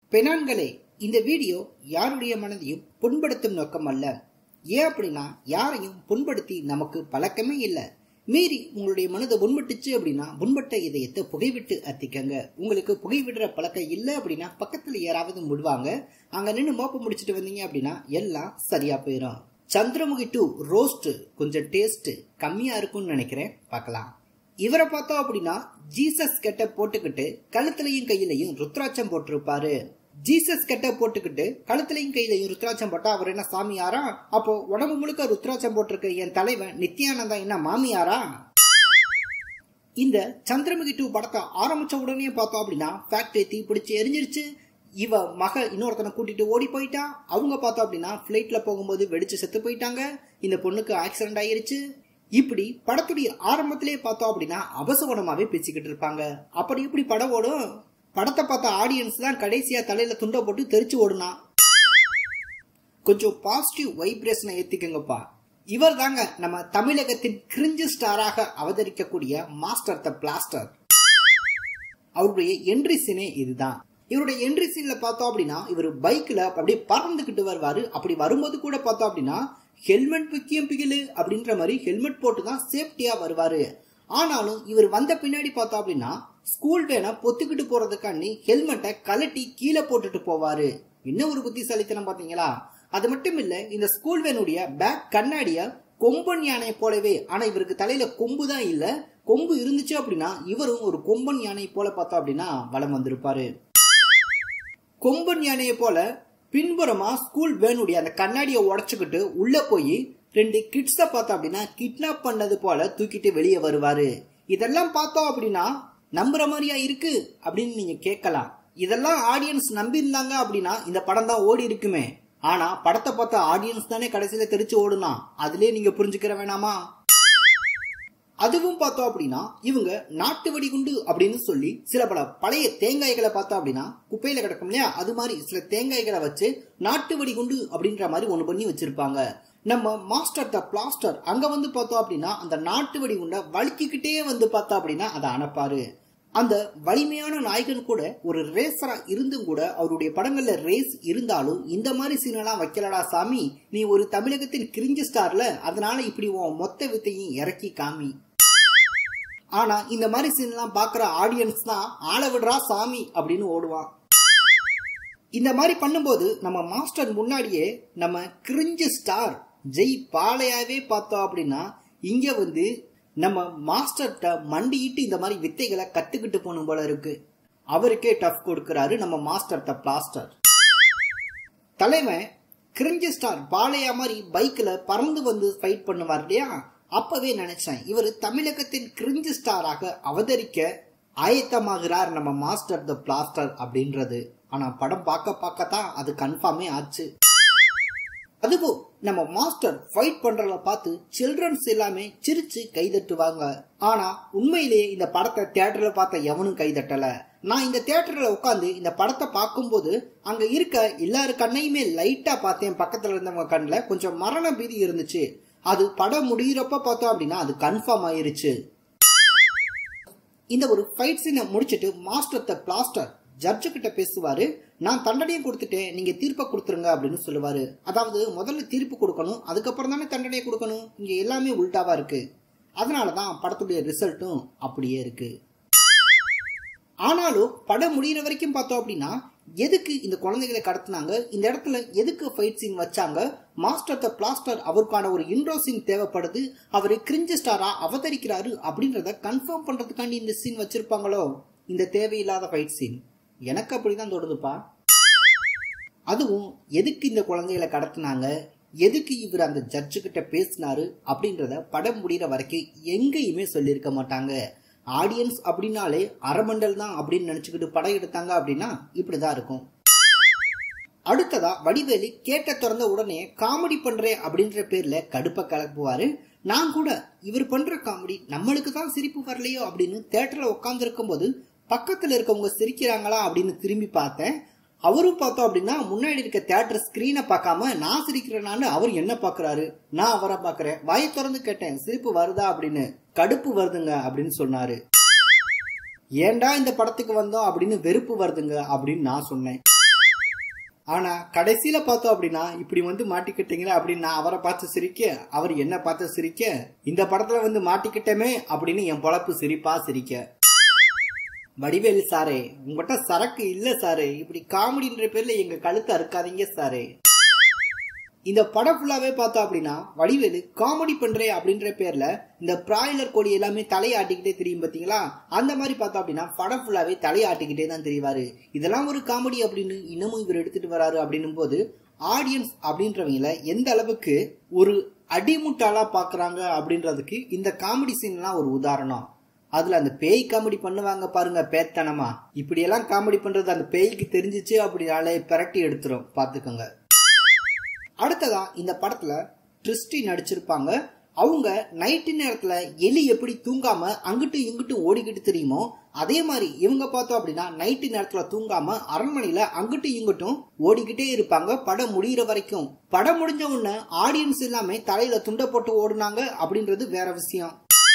பெணான்களே இந்த வீடியோ யாருடைய மனதையும் புண்படுத்தும் நோக்கம் அல்ல ஏன் அப்படின்னா யாரையும் புண்படுத்தி நமக்கு பழக்கமே இல்லை மீறி உங்களுடைய மனதை புண்பட்டுச்சு அப்படின்னா புண்பட்ட இதயத்தை புகைவிட்டு அத்திக்கங்க உங்களுக்கு புகைவிடுற பழக்கம் இல்லை அப்படின்னா பக்கத்துல யாராவது முடுவாங்க அங்க நின்று மோப்ப முடிச்சிட்டு வந்தீங்க அப்படின்னா எல்லாம் சரியா போயிடும் சந்திரமுகி டூ ரோஸ்ட் கொஞ்சம் டேஸ்ட் கம்மியா இருக்கும்னு நினைக்கிறேன் பார்க்கலாம் இவரை பார்த்தோம் அப்படின்னா ஜீசஸ் கெட்ட போட்டுக்கிட்டு கழுத்துலையும் கையிலையும் ருத்ராட்சம் போட்டிருப்பாரு ஜீசஸ் கெட்ட போட்டுக்கிட்டு கழுத்துலையும் கையிலையும் ருத்ராட்சம் போட்டா அவர் என்ன சாமியாரா அப்போ உடம்பு முழுக்க ருத்ராட்சம் போட்டிருக்க என் தலைவன் நித்யானந்தா என்ன மாமியாரா இந்த சந்திரமுகி டூ படத்தை ஆரம்பிச்ச உடனே பார்த்தோம் அப்படின்னா ஃபேக்டரி தீ பிடிச்சி எரிஞ்சிருச்சு இவ மக இன்னொருத்தனை கூட்டிட்டு ஓடி போயிட்டா அவங்க பார்த்தோம் அப்படின்னா பிளைட்ல போகும்போது வெடிச்சு செத்து போயிட்டாங்க இந்த பொண்ணுக்கு ஆக்சிடென்ட் ஆயிருச்சு இப்படி படத்துடைய ஆரம்பத்திலே பார்த்தோம் அப்படின்னா அபசகுணமாவே பேசிக்கிட்டு இருப்பாங்க அப்படி இப்படி படம் ஓடும் படத்தை பார்த்த ஆடியன்ஸ் தான் கடைசியா தலையில துண்டை போட்டு தெரிச்சு ஓடுனா கொஞ்சம் பாசிட்டிவ் வைப்ரேஷனை ஏத்திக்கங்கப்பா இவர் தாங்க நம்ம தமிழகத்தின் கிரிஞ்சு ஸ்டாராக அவதரிக்கக்கூடிய மாஸ்டர் த பிளாஸ்டர் அவருடைய என்ட்ரி சீனே இதுதான் இவருடைய என்ட்ரி சீன்ல பார்த்தோம் அப்படின்னா இவர் பைக்ல அப்படியே பறந்துகிட்டு வருவாரு அப்படி வரும்போது கூட பார்த்தோம் அப்படின்னா ஹெல்மெட் முக்கியம் பிகிலு அப்படின்ற மாதிரி ஹெல்மெட் போட்டு தான் சேஃப்டியா வருவாரு ஆனாலும் இவர் வந்த பின்னாடி பார்த்தோம் அப்படின்னா ஸ்கூல் வேனை பொத்துக்கிட்டு போறதுக்காண்டி ஹெல்மெட்டை கலட்டி கீழே போட்டுட்டு போவாரு என்ன ஒரு புத்திசாலித்தனம் பாத்தீங்களா அது மட்டும் இல்ல இந்த ஸ்கூல் வேனுடைய பேக் கண்ணாடிய கொம்பன் யானை போலவே ஆனா இவருக்கு தலையில கொம்பு தான் இல்ல கொம்பு இருந்துச்சு அப்படின்னா இவரும் ஒரு கொம்பன் யானை போல பார்த்தோம் அப்படின்னா வளம் வந்திருப்பாரு கொம்பன் யானையை போல பின்புறமா ஸ்கூல் வேனுடைய அந்த கண்ணாடியை உடச்சுக்கிட்டு உள்ள போய் ரெண்டு கிட்ஸ பார்த்தோம் அப்படின்னா கிட்னாப் பண்ணது போல தூக்கிட்டு வெளியே வருவாரு இதெல்லாம் பார்த்தோம் அப்படின்னா நம்புற மாதிரியா இருக்கு அப்படின்னு நீங்க கேட்கலாம் இதெல்லாம் ஆடியன்ஸ் நம்பி இருந்தாங்க அப்படின்னா இந்த படம் தான் ஓடி இருக்குமே ஆனா படத்தை பார்த்த ஆடியன்ஸ் தானே கடைசியில தெரிச்சு ஓடுனா அதுலயே நீங்க புரிஞ்சுக்கிற வேணாமா அதுவும் பார்த்தோம் அப்படின்னா இவங்க நாட்டு வெடிகுண்டு அப்படின்னு சொல்லி சில பல பழைய தேங்காய்களை பார்த்தோம் அப்படின்னா குப்பையில கிடக்கும் இல்லையா அது மாதிரி சில தேங்காய்களை வச்சு நாட்டு வெடிகுண்டு அப்படின்ற மாதிரி ஒண்ணு பண்ணி வச்சிருப்பாங்க நம்ம மாஸ்டர் த பிளாஸ்டர் அங்க வந்து பார்த்தோம் அப்படின்னா அந்த நாட்டு வெடிகுண்டை வலிக்கிக்கிட்டே வந்து பார்த்தோம் அப்படின்னா அதை அனுப்பாரு அந்த வலிமையான நாயகன் கூட ஒரு ரேசரா இருந்தும் கூட அவருடைய படங்கள்ல ரேஸ் இருந்தாலும் இந்த மாதிரி சீனெல்லாம் வைக்கலடா சாமி நீ ஒரு தமிழகத்தின் கிரிஞ்சு ஸ்டார்ல அதனால இப்படி உன் மொத்த வித்தையும் இறக்கி காமி ஆனா இந்த மாதிரி சீன்லாம் பாக்குற ஆடியன்ஸ் தான் ஆள விடுறா சாமி அப்படின்னு ஓடுவான் இந்த மாதிரி பண்ணும்போது நம்ம மாஸ்டர் முன்னாடியே நம்ம கிரிஞ்சு ஸ்டார் ஜெய் பாலையாவே பார்த்தோம் அப்படின்னா இங்க வந்து நம்ம மாஸ்டர்கிட்ட மண்டியிட்டு இந்த மாதிரி வித்தைகளை கத்துக்கிட்டு போகணும் போல இருக்கு அவருக்கே டஃப் கொடுக்கிறாரு நம்ம மாஸ்டர் த பிளாஸ்டர் தலைவன் கிரிஞ்சு ஸ்டார் பாலையா மாதிரி பைக்ல பறந்து வந்து ஃபைட் பண்ணுவார் இல்லையா அப்பவே நினைச்சேன் இவர் தமிழகத்தின் கிரிஞ்சு ஸ்டாராக அவதரிக்க ஆயத்தமாகிறார் நம்ம மாஸ்டர் த பிளாஸ்டர் அப்படின்றது ஆனா படம் பார்க்க பார்க்கத்தான் அது கன்ஃபார்மே ஆச்சு அதுவும் நம்ம மாஸ்டர் ஃபைட் பண்றத பார்த்து சில்ட்ரன்ஸ் எல்லாமே சிரிச்சு கைதட்டுவாங்க ஆனா உண்மையிலேயே இந்த படத்தை தியேட்டர்ல பார்த்த எவனும் கைதட்டல நான் இந்த தியேட்டர்ல உட்காந்து இந்த படத்தை பார்க்கும்போது அங்க இருக்க எல்லாரு கண்ணையுமே லைட்டா பார்த்தேன் பக்கத்துல இருந்தவங்க கண்ணுல கொஞ்சம் மரண பீதி இருந்துச்சு அது படம் முடிகிறப்ப பார்த்தோம் அப்படின்னா அது கன்ஃபார்ம் ஆயிருச்சு இந்த ஒரு ஃபைட் சீனை முடிச்சிட்டு மாஸ்டர் த பிளாஸ்டர் ஜட்ஜு கிட்ட பேசுவாரு நான் தண்டனையை கொடுத்துட்டேன் நீங்க தீர்ப்பை கொடுத்துருங்க அப்படின்னு சொல்லுவாரு அதாவது முதல்ல தீர்ப்பு கொடுக்கணும் அதுக்கப்புறம் தானே தண்டனையை கொடுக்கணும் இங்க எல்லாமே உல்டாவா இருக்கு அதனாலதான் படத்துடைய ரிசல்ட்டும் அப்படியே இருக்கு ஆனாலும் படம் முடிகிற வரைக்கும் பார்த்தோம் அப்படின்னா எதுக்கு இந்த குழந்தைகளை கடத்தினாங்க இந்த இடத்துல எதுக்கு ஃபைட் சீன் வச்சாங்க மாஸ்டர் த பிளாஸ்டர் அவருக்கான ஒரு இன்ட்ரோ சீன் தேவைப்படுது அவர் கிரிஞ்சு ஸ்டாரா அவதரிக்கிறாரு அப்படின்றத கன்ஃபார்ம் பண்றதுக்காண்டி இந்த சீன் வச்சிருப்பாங்களோ இந்த தேவையில்லாத ஃபைட் சீன் எனக்கு அப்படிதான் தோணுதுப்பா அதுவும் எதுக்கு இந்த குழந்தைகளை கடத்தினாங்க எதுக்கு இவர் அந்த ஜட்ஜு கிட்ட பேசினாரு அப்படின்றத படம் முடிகிற வரைக்கும் எங்கேயுமே சொல்லியிருக்க மாட்டாங்க ஆடியன்ஸ் அப்படின்னாலே அரமண்டல் தான் அப்படின்னு நினைச்சுக்கிட்டு படம் எடுத்தாங்க அப்படின்னா இப்படிதான் இருக்கும் அடுத்ததா வடிவேலி கேட்ட திறந்த உடனே காமெடி பண்றேன் அப்படின்ற பேர்ல கடுப்ப கலப்புவாரு நான் கூட இவர் பண்ற காமெடி நம்மளுக்கு தான் சிரிப்பு வரலையோ அப்படின்னு தேட்டர்ல உட்கார்ந்து இருக்கும் போது பக்கத்துல இருக்கவங்க சிரிக்கிறாங்களா அப்படின்னு திரும்பி பார்த்தேன் அவரும் பார்த்தோம் அப்படின்னா முன்னாடி இருக்க தேட்டர் ஸ்கிரீனை பார்க்காம நான் சிரிக்கிறேனான்னு அவர் என்ன பாக்குறாரு நான் அவரை பாக்குறேன் வாயை திறந்து கேட்டேன் சிரிப்பு வருதா அப்படின்னு கடுப்பு வருதுங்க அப்படின்னு சொன்னாரு ஏன்டா இந்த படத்துக்கு வந்தோம் அப்படின்னு வெறுப்பு வருதுங்க அப்படின்னு நான் சொன்னேன் ஆனா கடைசியில பார்த்தோம் அப்படின்னா இப்படி வந்து மாட்டிக்கிட்டீங்களா அப்படின்னு நான் அவரை பார்த்து சிரிக்க அவர் என்ன பார்த்து சிரிக்க இந்த படத்துல வந்து மாட்டிக்கிட்டமே அப்படின்னு என் பொழப்பு சிரிப்பா சிரிக்க வடிவேலு சாரே உங்ககிட்ட சரக்கு இல்ல சாரு இப்படி காமெடின்ற பேர்ல எங்க கழுத்தை அறுக்காதீங்க சாரு இந்த படம் ஃபுல்லாவே பார்த்தோம் அப்படின்னா வடிவேலு காமெடி பண்றேன் அப்படின்ற பேர்ல இந்த பிராய்லர் கோழி எல்லாமே தலையாட்டிக்கிட்டே தெரியும் பாத்தீங்களா அந்த மாதிரி பார்த்தோம் அப்படின்னா படம் ஃபுல்லாவே தலையாட்டிக்கிட்டே தான் தெரிவாரு இதெல்லாம் ஒரு காமெடி அப்படின்னு இன்னமும் இவர் எடுத்துட்டு வராரு அப்படின்னும் போது ஆடியன்ஸ் அப்படின்றவங்கள எந்த அளவுக்கு ஒரு அடிமுட்டாளா பாக்குறாங்க அப்படின்றதுக்கு இந்த காமெடி சீன்லாம் ஒரு உதாரணம் அதுல அந்த பேய் காமெடி பண்ணுவாங்க பாருங்க பேத்தனமா இப்படி எல்லாம் காமெடி பண்றது அந்த பேய்க்கு தெரிஞ்சிச்சு அப்படினாலே பிரட்டி எடுத்துரும் பாத்துக்கோங்க அடுத்ததா இந்த படத்துல கிறிஸ்டி நடிச்சிருப்பாங்க அவங்க நைட்டு நேரத்துல எலி எப்படி தூங்காம அங்கிட்டு இங்கிட்டு ஓடிக்கிட்டு தெரியுமோ அதே மாதிரி இவங்க பார்த்தோம் அப்படின்னா நைட்டு நேரத்துல தூங்காம அரண்மனையில அங்கிட்டு இங்கிட்டும் ஓடிக்கிட்டே இருப்பாங்க படம் முடியிற வரைக்கும் படம் முடிஞ்ச உடனே ஆடியன்ஸ் எல்லாமே தலையில துண்டை போட்டு ஓடுனாங்க அப்படின்றது வேற விஷயம்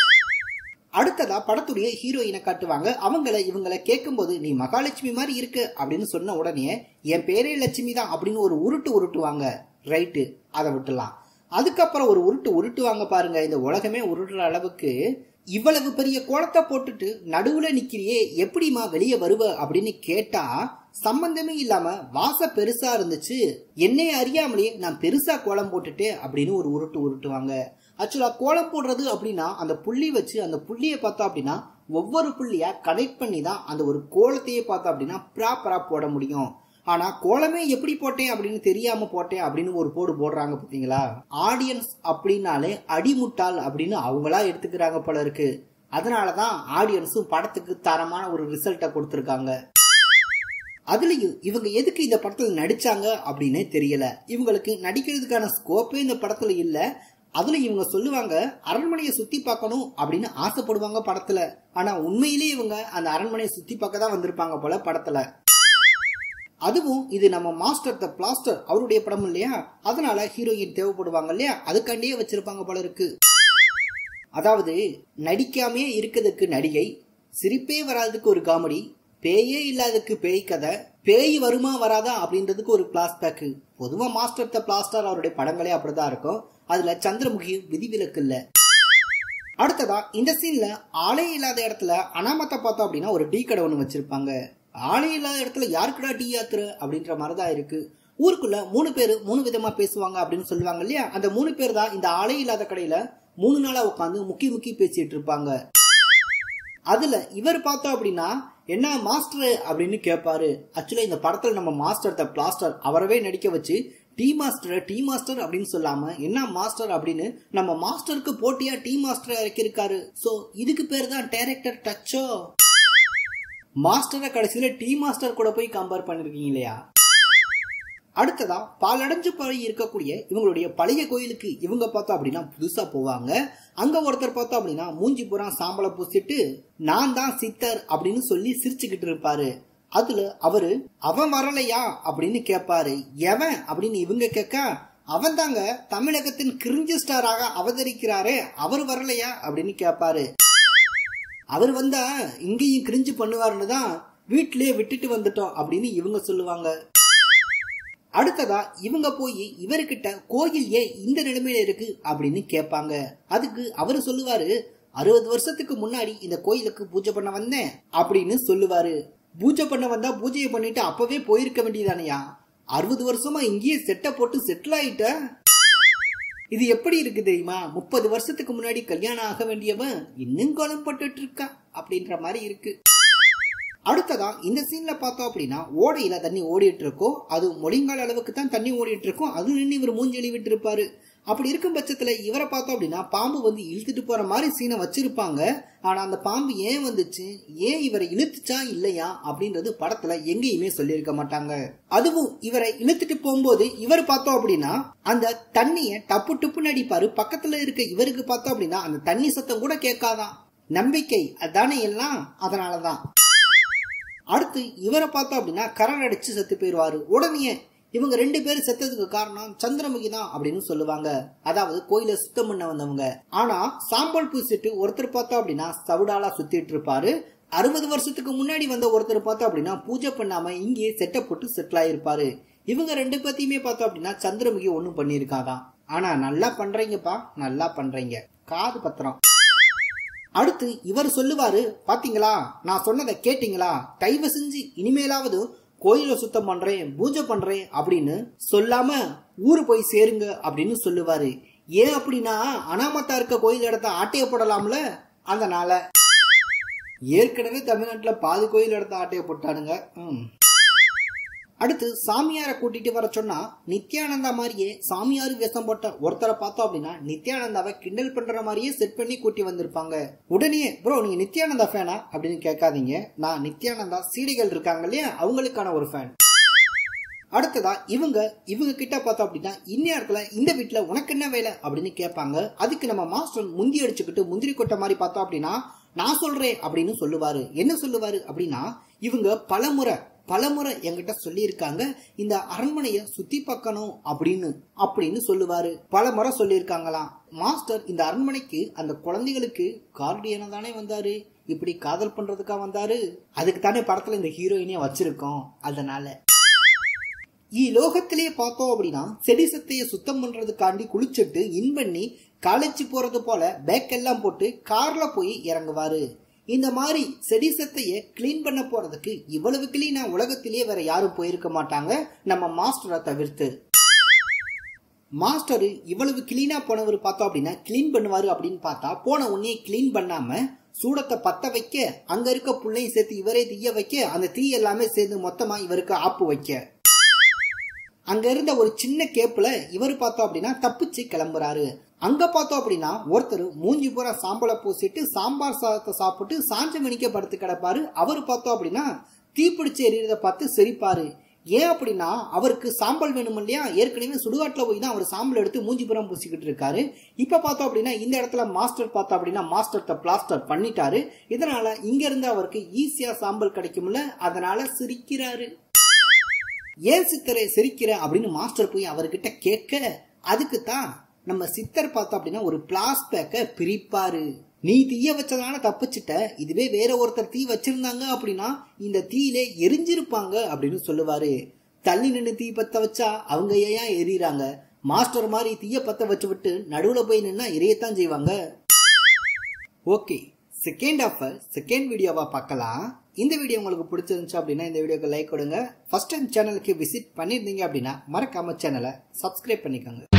அடுத்ததா படத்துடைய ஹீரோயினை காட்டுவாங்க அவங்கள இவங்கள கேட்கும்போது நீ மகாலட்சுமி மாதிரி இருக்கு அப்படின்னு சொன்ன உடனே என் பேரே லட்சுமி தான் அப்படின்னு ஒரு உருட்டு உருட்டுவாங்க ரைட்டு அதை விட்டுலாம் அதுக்கப்புறம் ஒரு உருட்டு உருட்டுவாங்க பாருங்க இந்த உலகமே உருட்டுற அளவுக்கு இவ்வளவு பெரிய கோலத்தை போட்டுட்டு நடுவுல நிக்கிறியே எப்படிமா வெளியே வருவ அப்படின்னு கேட்டா சம்பந்தமே இல்லாம வாச பெருசா இருந்துச்சு என்னைய அறியாமலே நான் பெருசா கோலம் போட்டுட்டேன் அப்படின்னு ஒரு உருட்டு உருட்டுவாங்க ஆக்சுவலா கோலம் போடுறது அப்படின்னா அந்த புள்ளி வச்சு அந்த புள்ளியை பார்த்தோம் அப்படின்னா ஒவ்வொரு புள்ளியா கனெக்ட் பண்ணி தான் அந்த ஒரு கோலத்தையே பார்த்தோம் அப்படின்னா ப்ராப்பரா போட முடியும் ஆனா கோலமே எப்படி போட்டேன் அப்படின்னு தெரியாம போட்டேன் அப்படின்னு ஒரு போடு போடுறாங்க பாத்தீங்களா ஆடியன்ஸ் அப்படின்னாலே அடிமுட்டாள் அப்படின்னு அவங்களா எடுத்துக்கிறாங்க போல இருக்கு அதனாலதான் ஆடியன்ஸும் படத்துக்கு தரமான ஒரு ரிசல்ட்டை கொடுத்துருக்காங்க அதுலயும் இவங்க எதுக்கு இந்த படத்துல நடிச்சாங்க அப்படின்னே தெரியல இவங்களுக்கு நடிக்கிறதுக்கான ஸ்கோப்பே இந்த படத்துல இல்ல அதுல இவங்க சொல்லுவாங்க அரண்மனையை சுத்தி பார்க்கணும் அப்படின்னு ஆசைப்படுவாங்க படத்துல ஆனா உண்மையிலேயே இவங்க அந்த அரண்மனையை சுத்தி பார்க்க தான் வந்திருப்பாங்க போல படத்துல அதுவும் இது நம்ம மாஸ்டர் த பிளாஸ்டர் அவருடைய படம் இல்லையா அதனால ஹீரோயின் தேவைப்படுவாங்க இல்லையா அதுக்காண்டியே வச்சிருப்பாங்க போல இருக்கு அதாவது நடிக்காமே இருக்கிறதுக்கு நடிகை சிரிப்பே வராததுக்கு ஒரு காமெடி பேயே இல்லாததுக்கு பேய் கதை பேய் வருமா வராதா அப்படின்றதுக்கு ஒரு பிளாஸ்பேக் பொதுவா மாஸ்டர் த பிளாஸ்டர் அவருடைய படங்களே அப்படிதான் இருக்கும் அதுல சந்திரமுகி விதிவிலக்கு இல்ல அடுத்ததா இந்த சீன்ல ஆளே இல்லாத இடத்துல அனாமத்தை பார்த்தோம் அப்படின்னா ஒரு டீ கடை ஒன்று வச்சிருப்பாங்க ஆளே இல்லாத இடத்துல யாருக்குடா டீ ஆத்துற அப்படின்ற மாதிரிதான் இருக்கு ஊருக்குள்ள மூணு பேர் மூணு விதமா பேசுவாங்க அப்படின்னு சொல்லுவாங்க இல்லையா அந்த மூணு பேர் தான் இந்த ஆளே இல்லாத கடையில மூணு நாளா உட்காந்து முக்கி முக்கி பேசிட்டு இருப்பாங்க அதுல இவர் பார்த்தோம் அப்படின்னா என்ன மாஸ்டர் அப்படின்னு கேட்பாரு ஆக்சுவலா இந்த படத்துல நம்ம மாஸ்டர் த பிளாஸ்டர் அவரவே நடிக்க வச்சு டீ மாஸ்டர் டீ மாஸ்டர் அப்படின்னு சொல்லாம என்ன மாஸ்டர் அப்படின்னு நம்ம மாஸ்டருக்கு போட்டியா டீ மாஸ்டர் இறக்கியிருக்காரு சோ இதுக்கு பேர் தான் டைரக்டர் டச்சோ மாஸ்டரை கடைசியில டீ மாஸ்டர் கூட போய் கம்பேர் பண்ணிருக்கீங்க இல்லையா அடுத்ததா பாலடைஞ்சு பழகி இருக்கக்கூடிய இவங்களுடைய பழைய கோயிலுக்கு இவங்க பார்த்தோம் அப்படின்னா புதுசா போவாங்க அங்க ஒருத்தர் பார்த்தோம் அப்படின்னா மூஞ்சி புறா சாம்பலை பூசிட்டு நான் தான் சித்தர் அப்படின்னு சொல்லி சிரிச்சுக்கிட்டு இருப்பாரு அதுல அவரு அவன் வரலையா அப்படின்னு கேட்பாரு எவன் அப்படின்னு இவங்க கேட்க அவன் தாங்க தமிழகத்தின் கிரிஞ்சு ஸ்டாராக அவதரிக்கிறாரே அவர் வரலையா அப்படின்னு கேட்பாரு அவர் வந்தா இங்கேயும் கிரிஞ்சு பண்ணுவாருன்னு தான் வீட்டிலேயே விட்டுட்டு வந்துட்டோம் அப்படின்னு இவங்க சொல்லுவாங்க அடுத்ததா இவங்க போய் இவர்கிட்ட கோயில் ஏன் இந்த நிலைமையில இருக்கு அப்படின்னு கேட்பாங்க அதுக்கு அவரு சொல்லுவாரு அறுபது வருஷத்துக்கு முன்னாடி இந்த கோயிலுக்கு பூஜை பண்ண வந்தேன் அப்படின்னு சொல்லுவாரு பூஜை பண்ண வந்தா பூஜையை பண்ணிட்டு அப்பவே போயிருக்க வேண்டியதானையா அறுபது வருஷமா இங்கேயே செட்டை போட்டு செட்டில் ஆயிட்ட இது எப்படி இருக்கு தெரியுமா முப்பது வருஷத்துக்கு முன்னாடி கல்யாணம் ஆக வேண்டியவன் இன்னும் கோலம் போட்டுட்டு இருக்கா அப்படின்ற மாதிரி இருக்கு அடுத்ததா இந்த சீன்ல பார்த்தோம் அப்படின்னா ஓடையில தண்ணி ஓடிட்டு இருக்கும் அது மொழிங்கால அளவுக்கு தான் தண்ணி ஓடிட்டு இருக்கும் அது நின்று இவர் மூஞ்சி எழுவிட்டு இருப்பாரு அப்படி இருக்கும் பட்சத்துல இவரை பார்த்தோம் அப்படின்னா பாம்பு வந்து இழுத்துட்டு போற மாதிரி சீனை வச்சிருப்பாங்க ஆனா அந்த பாம்பு ஏன் வந்துச்சு ஏன் இவரை இழுத்துச்சா இல்லையா அப்படின்றது படத்துல எங்கேயுமே சொல்லியிருக்க மாட்டாங்க அதுவும் இவரை இழுத்துட்டு போகும்போது இவர் பார்த்தோம் அப்படின்னா அந்த தண்ணிய டப்பு டப்புன்னு அடிப்பாரு பக்கத்துல இருக்க இவருக்கு பார்த்தோம் அப்படின்னா அந்த தண்ணி சத்தம் கூட கேட்காதான் நம்பிக்கை அதானே எல்லாம் அதனாலதான் அடுத்து இவரை பார்த்தோம் அப்படின்னா கரண் அடிச்சு செத்து போயிடுவாரு உடனே இவங்க ரெண்டு பேரும் செத்ததுக்கு காரணம் சந்திரமுகி தான் அப்படின்னு சொல்லுவாங்க அதாவது கோயில சுத்தம் பண்ண வந்தவங்க ஆனா சாம்பல் பூசிட்டு ஒருத்தர் பார்த்தோம் அப்படின்னா சவுடாலா சுத்திட்டு இருப்பாரு அறுபது வருஷத்துக்கு முன்னாடி வந்த ஒருத்தர் பார்த்தோம் அப்படின்னா பூஜை பண்ணாம இங்கேயே செட்டை போட்டு செட்டில் ஆயிருப்பாரு இவங்க ரெண்டு பத்தியுமே பார்த்தோம் அப்படின்னா சந்திரமுகி ஒன்றும் பண்ணியிருக்காதான் ஆனா நல்லா பண்றீங்கப்பா நல்லா பண்றீங்க காது பத்திரம் அடுத்து இவர் சொல்லுவாரு பாத்தீங்களா நான் சொன்னதை கேட்டீங்களா தயவு செஞ்சு இனிமேலாவது கோயிலை சுத்தம் பண்றேன் பூஜை பண்றேன் அப்படின்னு சொல்லாம ஊரு போய் சேருங்க அப்படின்னு சொல்லுவாரு ஏன் அப்படின்னா அனாமத்தா இருக்க கோயில் இடத்த ஆட்டைய போடலாம்ல அதனால ஏற்கனவே தமிழ்நாட்டுல பாதி கோயில் இடத்த ஆட்டைய போட்டானுங்க ம் அடுத்து சாமியாரை கூட்டிட்டு வர சொன்னா நித்யானந்தா மாதிரியே சாமியாரு வேஷம் போட்ட ஒருத்தரை பார்த்தோம் அப்படின்னா நித்யானந்தாவை கிண்டல் பண்ற மாதிரியே செட் பண்ணி கூட்டி வந்திருப்பாங்க உடனே ப்ரோ நீங்க நித்யானந்தா ஃபேனா அப்படின்னு கேட்காதீங்க நான் நித்யானந்தா சீடிகள் இருக்காங்க இல்லையா அவங்களுக்கான ஒரு ஃபேன் அடுத்ததா இவங்க இவங்க கிட்ட பார்த்தோம் அப்படின்னா இந்நேரத்துல இந்த வீட்டுல உனக்கு என்ன வேலை அப்படின்னு கேட்பாங்க அதுக்கு நம்ம மாஸ்டர் முந்தி அடிச்சுக்கிட்டு முந்திரி கொட்டை மாதிரி பார்த்தோம் அப்படின்னா நான் சொல்றேன் அப்படின்னு சொல்லுவாரு என்ன சொல்லுவாரு அப்படின்னா இவங்க பலமுறை பலமுறை என்கிட்ட சொல்லியிருக்காங்க இந்த அரண்மனைய சுத்தி பார்க்கணும் அப்படின்னு அப்படின்னு சொல்லுவாரு பல முறை சொல்லியிருக்காங்களாம் மாஸ்டர் இந்த அரண்மனைக்கு அந்த குழந்தைகளுக்கு கார்டியனா தானே வந்தாரு இப்படி காதல் பண்றதுக்கா வந்தாரு அதுக்கு தானே படத்துல இந்த ஹீரோயினே வச்சிருக்கோம் அதனால லோகத்திலேயே பார்த்தோம் அப்படின்னா செடி சத்தைய சுத்தம் பண்றதுக்காண்டி குளிச்சுட்டு இன் பண்ணி காலேஜ் போறது போல பேக் எல்லாம் போட்டு கார்ல போய் இறங்குவாரு இந்த மாதிரி செடி சத்தைய கிளீன் பண்ண போறதுக்கு இவ்வளவு கிளீனா உலகத்திலேயே வேற யாரும் போயிருக்க மாட்டாங்க நம்ம மாஸ்டரை தவிர்த்து மாஸ்டர் இவ்வளவு கிளீனா போனவர் பார்த்தோம் அப்படின்னா கிளீன் பண்ணுவாரு அப்படின்னு பார்த்தா போன உடனே கிளீன் பண்ணாம சூடத்தை பத்த வைக்க அங்க இருக்க புள்ளையும் சேர்த்து இவரே தீய வைக்க அந்த தீ எல்லாமே சேர்ந்து மொத்தமா இவருக்கு ஆப்பு வைக்க அங்க இருந்த ஒரு சின்ன கேப்ல இவர் பார்த்தோம் அப்படின்னா தப்பிச்சு கிளம்புறாரு அங்க பார்த்தோம் அப்படின்னா ஒருத்தர் மூஞ்சி பூரா சாம்பலை பூசிட்டு சாம்பார் சாதத்தை சாப்பிட்டு சாஞ்ச மணிக்க படுத்து கிடப்பாரு அவர் பார்த்தோம் அப்படின்னா தீப்பிடிச்சு எரியறத பார்த்து சிரிப்பாரு ஏன் அப்படின்னா அவருக்கு சாம்பல் வேணும் இல்லையா ஏற்கனவே சுடுகாட்டில் போய் தான் அவர் சாம்பல் எடுத்து மூஞ்சி புறம் பூசிக்கிட்டு இருக்காரு இப்ப பார்த்தோம் அப்படின்னா இந்த இடத்துல மாஸ்டர் பார்த்தோம் அப்படின்னா மாஸ்டர் பிளாஸ்டர் பண்ணிட்டாரு இதனால இங்க இருந்து அவருக்கு ஈஸியா சாம்பல் கிடைக்கும்ல அதனால சிரிக்கிறாரு ஏன் சித்தரை சிரிக்கிற அப்படின்னு மாஸ்டர் போய் அவர்கிட்ட கேட்க அதுக்கு தான் நம்ம சித்தர் பார்த்தோம் அப்படின்னா ஒரு பிளாஸ் பேக்க பிரிப்பாரு நீ தீய வச்சதான தப்பிச்சிட்ட இதுவே வேற ஒருத்தர் தீ வச்சிருந்தாங்க அப்படின்னா இந்த தீயிலே எரிஞ்சிருப்பாங்க அப்படின்னு சொல்லுவாரு தள்ளி நின்று தீ பத்த வச்சா அவங்க ஏன் எரியறாங்க மாஸ்டர் மாதிரி தீய பத்த வச்சு விட்டு நடுவுல போய் நின்னா எரியத்தான் செய்வாங்க ஓகே செகண்ட் ஆஃப் செகண்ட் வீடியோவா பார்க்கலாம் இந்த வீடியோ உங்களுக்கு பிடிச்சிருந்துச்சு அப்படின்னா இந்த வீடியோக்கு லைக் கொடுங்க ஃபர்ஸ்ட் டைம் சேனலுக்கு விசிட் பண்ணியிருந்தீங்க அப்படின்னா மறக்காம சேனலை சப்ஸ்கிரைப் பண்ணிக்கோங்க